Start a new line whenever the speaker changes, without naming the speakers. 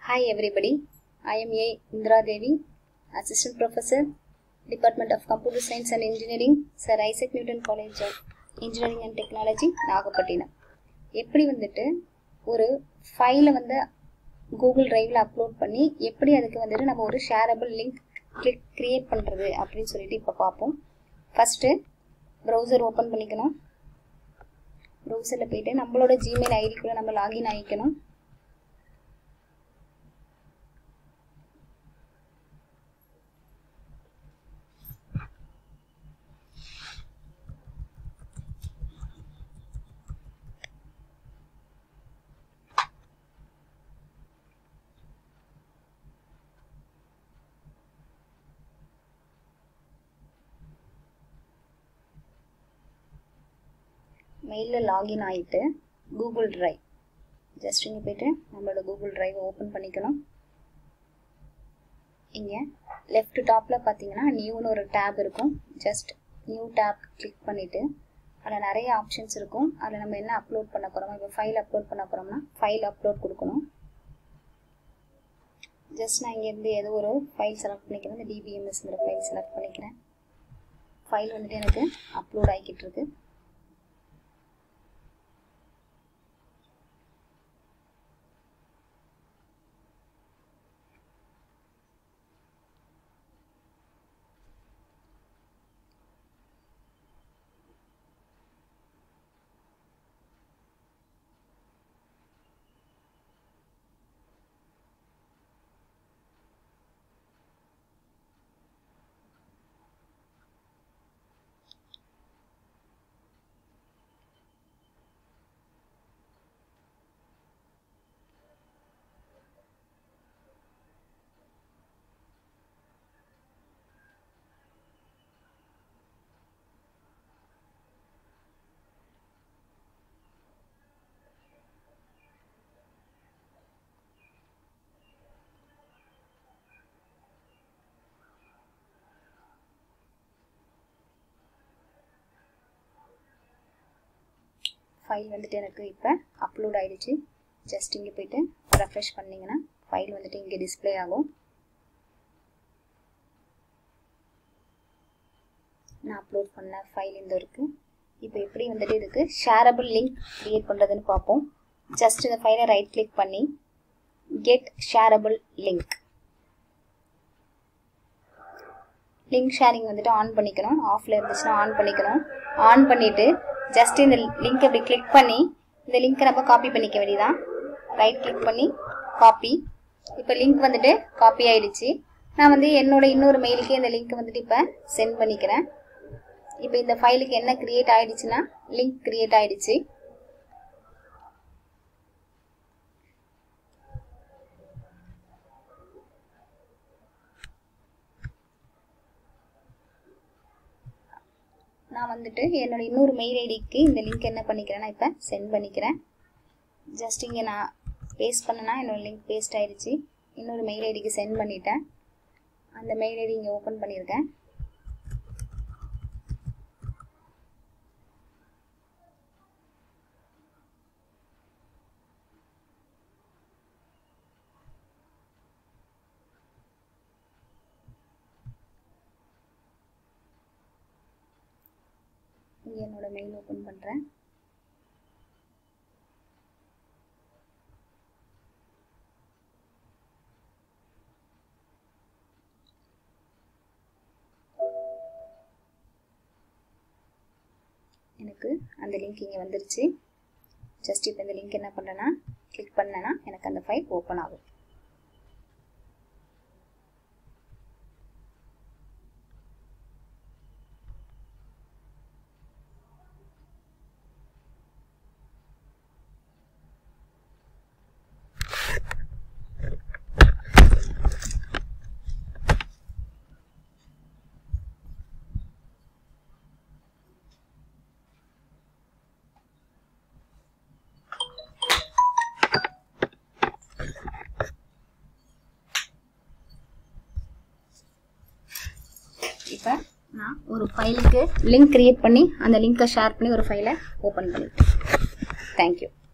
Hi everybody, I am A. Indra Devi, Assistant Professor, Department of Computer Science and Engineering, Sir Isaac Newton College of Engineering and Technology, Nagapattinam எப்படி வந்துட்டு ஒரு ஃபைலை வந்து Google டிரைவில் upload பண்ணி எப்படி அதுக்கு வந்துட்டு நம்ம ஒரு ஷேரபிள் லிங்க் கிளிக் க்ரியேட் பண்ணுறது அப்படின்னு சொல்லிட்டு இப்போ பார்ப்போம் ஃபஸ்ட்டு ப்ரௌசர் ஓப்பன் பண்ணிக்கணும் ப்ரௌசரில் போயிட்டு நம்மளோட ஜிமெயில் ஐடிக்குள்ளே நம்ம லாகின் ஆகிக்கணும் மெயிலில் லாகின் ஆகிட்டு கூகுள் ட்ரைவ் ஜஸ்ட் இங்கே போய்ட்டு நம்மளோட கூகுள் ட்ரைவ் ஓப்பன் பண்ணிக்கணும் இங்கே லெஃப்ட் டாப்பில் பார்த்தீங்கன்னா நியூன்னு ஒரு டேப் இருக்கும் ஜஸ்ட் நியூ டேப் கிளிக் பண்ணிவிட்டு அதில் நிறைய ஆப்ஷன்ஸ் இருக்கும் அதில் நம்ம என்ன அப்லோட் பண்ண போகிறோமோ இப்போ ஃபைல் அப்லோட் பண்ண போகிறோம்னா ஃபைல் அப்லோட் கொடுக்கணும் ஜஸ்ட் நான் இங்கேருந்து ஏதோ ஒரு ஃபைல் செலக்ட் பண்ணிக்கிறேன் இந்த டிபிஎம்எஸ்ங்கிற ஃபைல் செலக்ட் பண்ணிக்கிறேன் ஃபைல் வந்துட்டு எனக்கு அப்லோட் ஆகிக்கிட்டு இருக்கு ஃபைல் வந்துட்டு எனக்கு இப்போ அப்லோட் ஆகிடுச்சு ஜஸ்ட் இங்கே போயிட்டு ரெஃப்ரெஷ் பண்ணிங்கன்னா ஃபைல் வந்துட்டு இங்கே டிஸ்பிளே ஆகும் நான் அப்லோட் பண்ண ஃபைல் இந்த இருக்குது இப்போ எப்படி வந்துட்டு இதுக்கு ஷேரபிள் லிங்க் க்ரியேட் பண்ணுறதுன்னு பார்ப்போம் ஜஸ்ட் இந்த ஃபைலை ரைட் கிளிக் பண்ணி get shareable link link sharing வந்துட்டு ஆன் பண்ணிக்கணும் ஆஃபில் இருந்துச்சுன்னா ஆன் பண்ணிக்கணும் ஆன் பண்ணிவிட்டு ஜஸ்ட் இந்த லிங்க் இப்படி கிளிக் பண்ணி இந்த லிங்க்கை நம்ம காப்பி பண்ணிக்க வேண்டியதான் ரைட் கிளிக் பண்ணி காப்பி இப்போ லிங்க் வந்துட்டு காப்பி ஆயிடுச்சு நான் வந்து என்னோட இன்னொரு மெயிலுக்கு இந்த லிங்க் வந்துட்டு இப்போ சென்ட் பண்ணிக்கிறேன் இப்போ இந்த ஃபைலுக்கு என்ன கிரியேட் ஆயிடுச்சுன்னா லிங்க் கிரியேட் ஆயிடுச்சு நான் வந்துட்டு என்னோட இன்னொரு மெயில் ஐடிக்கு இந்த லிங்க் என்ன பண்ணிக்கிறேன்னா இப்போ சென்ட் பண்ணிக்கிறேன் ஜஸ்ட் இங்கே நான் பேஸ்ட் பண்ணனா என்னோட லிங்க் பேஸ்ட் ஆயிடுச்சு இன்னொரு மெயில் ஐடிக்கு சென்ட் பண்ணிட்டேன் அந்த மெயில் ஐடி இங்கே ஓப்பன் பண்ணியிருக்கேன் இங்கே என்னோட மெயில் ஓப்பன் பண்ணுறேன் எனக்கு அந்த லிங்க் இங்கே வந்துருச்சு ஜஸ்ட் இப்போ இந்த லிங்க் என்ன பண்ணுறேன்னா கிளிக் பண்ணேன்னா எனக்கு அந்த ஃபைல் ஓப்பன் ஆகும் இப்போ நான் ஒரு ஃபைலுக்கு லிங்க் க்ரியேட் பண்ணி அந்த லிங்க்கை ஷேர் பண்ணி ஒரு ஃபைலை ஓப்பன் பண்ணிட்டேன் தேங்க்யூ